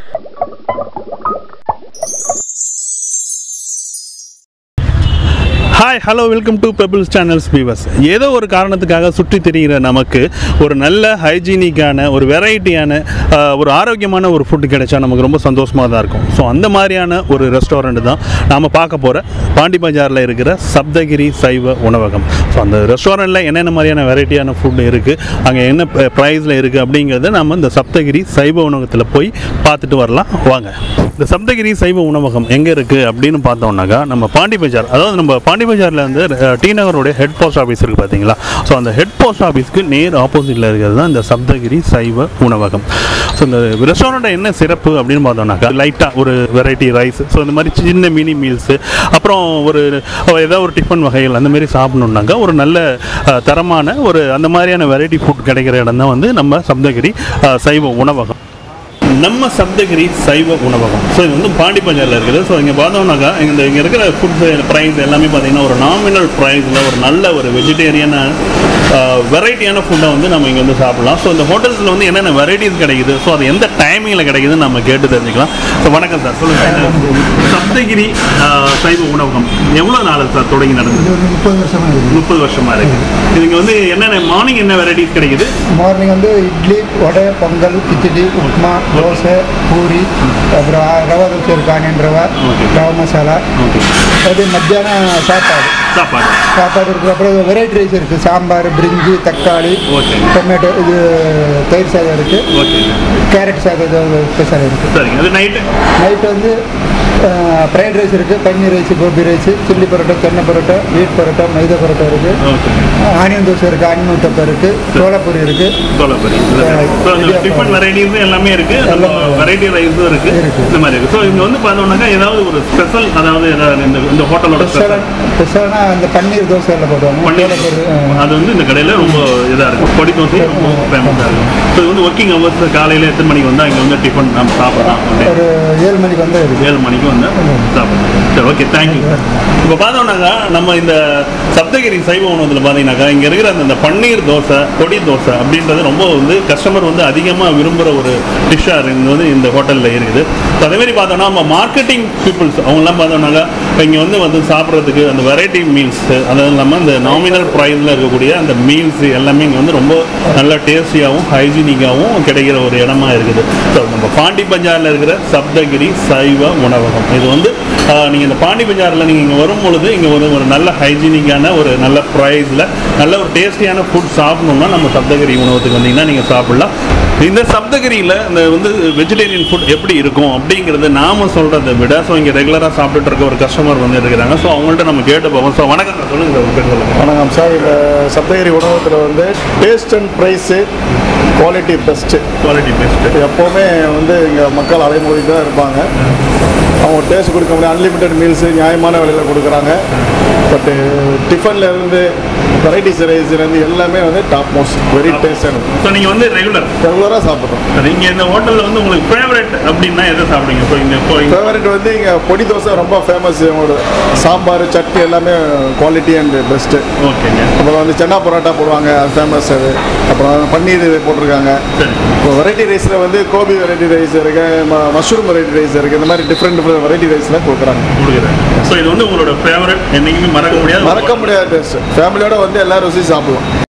Hi hello welcome to pebbles channels viewers ஏதோ ஒரு காரணத்துக்காக சுற்றி திரிகிற நமக்கு ஒரு நல்ல ஹைஜீனிக்கான ஒரு வெரைட்டியான ஒரு ஆரோக்கியமான ஒரு ஃபுட்டு கிடைச்சா நமக்கு ரொம்ப சந்தோஷமாக தான் இருக்கும் ஸோ அந்த மாதிரியான ஒரு ரெஸ்டாரண்ட் தான் நாம் பார்க்க போகிற பாண்டி பஜாரில் இருக்கிற சப்தகிரி சைவ உணவகம் ஸோ அந்த ரெஸ்டாரண்ட்டில் என்னென்ன மாதிரியான வெரைட்டியான ஃபுட் இருக்குது அங்கே என்ன ப்ரைஸில் இருக்குது அப்படிங்கிறத நம்ம இந்த சப்தகிரி சைவ உணவகத்தில் போய் பார்த்துட்டு வரலாம் வாங்க இந்த சப்தகிரி சைவ உணவகம் எங்கே இருக்குது அப்படின்னு பார்த்தோம்னாக்கா நம்ம பாண்டி பஜார் அதாவது நம்ம பாண்டி பஜாரில் வந்து அஹ், டி நகருடைய ஹெட் போஸ்ட் ஆஃபீஸ் இருக்குது பார்த்தீங்களா ஸோ அந்த ஹெட் போஸ்ட் ஆஃபீஸ்க்கு நேர் ஆப்போசிட்டில் இருக்கிறது தான் இந்த சப்தகிரி சைவ உணவகம் ஸோ இந்த ரெஸ்டாரண்ட்டை என்ன சிறப்பு அப்படின்னு பார்த்தோம்னாக்கா லைட்டாக ஒரு வெரைட்டி ரைஸ் ஸோ இந்த மாதிரி சின்ன மினி மீல்ஸு அப்புறம் ஒரு ஏதாவது ஒரு டிஃபன் வகைகள் அந்த மாதிரி சாப்பிடணுன்னாக்கா ஒரு நல்ல அஹ், தரமான ஒரு அந்த மாதிரியான வெரைட்டி ஃபுட் கிடைக்கிற இடம் தான் வந்து நம்ம சப்தகிரி அஹ், சைவ உணவகம் நம்ம சப்தகிரி சைவ உணவகம் ஸோ இது வந்து பாண்டி பஜாரில் இருக்குது ஸோ இங்கே பார்த்தோம்னாக்கா இந்த இங்கே இருக்கிற ஃபுட் ப்ரைஸ் எல்லாமே பார்த்தீங்கன்னா ஒரு நாமினல் ப்ரைஸில் ஒரு நல்ல ஒரு வெஜிடேரியன வெரைட்டியான ஃபுட்டை வந்து நம்ம இங்கே வந்து சாப்பிடலாம் ஸோ இந்த ஹோட்டல்ஸில் வந்து என்னென்ன வெரைட்டிஸ் கிடைக்குது ஸோ அது எந்த டைமிங்கில் கிடைக்குதுன்னு நம்ம கேட்டு தெரிஞ்சுக்கலாம் ஸோ வணக்கம் சார் சொல்லுங்கள் சப்தகிரி ஆஹ், சைவ உணவகம் எவ்வளோ நாள் சார் தொடங்கி நடந்தது இது வந்து முப்பது வருஷமா இருக்குது முப்பது வருஷமா இருக்குது இதுங்க வந்து என்னென்ன மார்னிங் என்ன வெரைட்டிஸ் கிடைக்குது மார்னிங் வந்து இட்லி வடை பொங்கல் கிச்சடி உப்புமா தோசை பூரி அப்புறம் ரவா தோசை இருக்கு onion rava Okay. Rava masala okay அது மத்தியானம் சாப்பாடு சாப்பாடு சாப்பாடு இருக்குது அப்புறம் வெரைட்டி ரைஸ் இருக்குது சாம்பார் பிரிஞ்சி தக்காளி ஓகே டொமேட்டோ இது தயிர் சாதம் இருக்குது ஓகே கேரட் சாதம் இது ஸ்பெஷல் இருக்குது சரிங்க அது நைட்டு நைட் வந்து ஃப்ரைட் ரைஸ் இருக்குது paneer rice gobi rice chilli parotta தென்னை பரோட்டா வீட் பரோட்டா மைதா பரோட்டா இருக்குது ஓகே ஆனியன் தோசை இருக்குது ஆனியன் ஊத்தப்பம் இருக்குது சோளப்பூரி இருக்குது சோளப்பொரி ஸோ இந்த டிஃபன் வெரைட்டிஸ் எல்லாமே இருக்கு வெரைட்டி ரைஸும் இருக்கு இருக்கு. இந்த மாதிரி இருக்கு ஸோ இங்க வந்து பார்த்தோம்னாக்கா ஏதாவது ஒரு ஸ்பெஷல் அதாவது ஏதாவது இந்த இந்த ஹோட்டலோட ஸ்பெஷல் ஸ்பெஷலாக அந்த பன்னீர் தோசை எல்லாம் போடுவாங்க பன்னீர் சோளப்பூரி, அது வந்து இந்த கடையில் ரொம்ப இதாக இருக்கும் பொடி தோசை ரொம்ப ஃபேமஸாக இருக்கும் ஸோ இது வந்து ஒர்க்கிங் ஹவர்ஸ் காலையில் எத்தனை மணிக்கு வந்தால் இங்கே வந்து டிஃபன் நம்ம சாப்பிடலாம் அப்படின்னு ஒரு ஏழு மணிக்கு வந்து இருக்குது ஏழு மணிக்கு வந்து சாப்பிடலாம் சரி ஓகே தேங்க்யூ சார் இப்போ பார்த்தோம்னாக்கா நம்ம இந்த சப்தகிரி சைவ உணவகத்தில் பார்த்தீங்கன்னாக்கா இங்கே இருக்கிற அந்த இந்த பன்னீர் தோசை பொடி தோசை அப்படின்றது ரொம்ப வந்து கஸ்டமர் வந்து அதிகமாக விரும்புகிற ஒரு டிஷ்ஷாக இங்கே வந்து இந்த ஹோட்டலில் இருக்குது ஸோ அதேமாதிரி பார்த்தோம்னா நம்ம மார்க்கெட்டிங் பீப்புள்ஸ் அவங்கெல்லாம் பார்த்தோம்னாக்கா இங்கே வந்து வந்து சாப்பிட்றதுக்கு அந்த வெரைட்டி மீல்ஸ் அதுவும் இல்லாமல் இந்த நாமினல் ப்ரைஸில் இருக்கக்கூடிய அந்த மீல்ஸ் எல்லாமே இங்கே வந்து ரொம்ப நல்ல டேஸ்டியாகவும் ஹைஜீனிக்காகவும் கிடைக்கிற ஒரு இடமா இருக்குது ஸோ நம்ம பாண்டி பஜாரில் இருக்கிற சப்தகிரி சைவ உணவகம் இது வந்து நீங்கள் இந்த பாண்டி பஜாரில் நீங்கள் இங்கே வரும் பொழுது இங்கே ஒரு ஒரு நல்ல ஹைஜீனிக்கான ஒரு நல்ல ப்ரைஸில் நல்ல ஒரு டேஸ்டியான ஃபுட் சாப்பிடணும்னா நம்ம சப்தகிரி உணவகத்துக்கு வந்தீங்கன்னா நீங்கள் சாப்பிடலாம் இந்த சப்தகிரியில் இந்த வந்து வெஜிடேரியன் ஃபுட் எப்படி இருக்கும் அப்படிங்கிறது நாம சொல்கிறத விட ஸோ இங்கே ரெகுலராக சாப்பிட்டுட்டு இருக்க ஒரு கஸ்டமர் வந்து இருக்கிறாங்க ஸோ அவங்கள்ட்ட நம்ம கேட்டு போவோம் ஸோ வணக்கம் சார் சொல்லுங்கள் சார் உங்க பேர் சொல்லுங்கள் வணக்கம் சார் இந்த சப்தகிரி உணவகத்தில் வந்து taste and price quality best quality best எப்போவுமே வந்து இங்கே மக்கள் அலைமோதி தான் இருப்பாங்க அவங்க டேஸ்ட் கொடுக்க முடியாது அன்லிமிட்டெட் மீல்ஸு நியாயமான விலையில் கொடுக்குறாங்க பட்டு டிஃபனில் இருந்து வெரைட்டிஸ் ரைஸ்லேருந்து எல்லாமே வந்து டாப் மோஸ்ட் வெரி டேஸ்டான ஸோ நீங்கள் வந்து ரெகுலர் ரெகுலராக சாப்பிட்றோம் நீங்கள் இந்த ஹோட்டலில் வந்து உங்களுக்கு ஃபேவரட் அப்படின்னா எதை சாப்பிடுங்க ஸோ இந்த இப்போ இங்க- ஃபேவரட் வந்து இங்கே பொடி தோசை ரொம்ப ஃபேமஸ் இவங்களோட சாம்பார் சட்னி எல்லாமே குவாலிட்டி அண்ட் பெஸ்ட்டு ஓகேங்க அப்புறம் வந்து சென்னா பரோட்டா போடுவாங்க அது ஃபேமஸ் அது அப்புறம் பன்னீர் போட்டிருக்காங்க சரி இப்போ வெரைட்டி ரைஸில் வந்து கோபி வெரைட்டி ரைஸ் இருக்கு மஷ்ரூம் வெரைட்டி ரைஸ் இருக்கு இந்த மாதிரி டிஃப்ரெண்ட் டிஃப்ரெண்ட் வெரைட்டி ரைஸ்லாம் கொடுக்குறாங்க கொடுக்குறேன் ஸோ இது வந்து உங்களோட ஃபேவரட் என்னைக்குமே மறக்க முடியாது மறக்க முடியாத டேஸ்ட் ஃபேமிலியோட வந்து எல்லாரும் ருசி சாப்பிடலாம்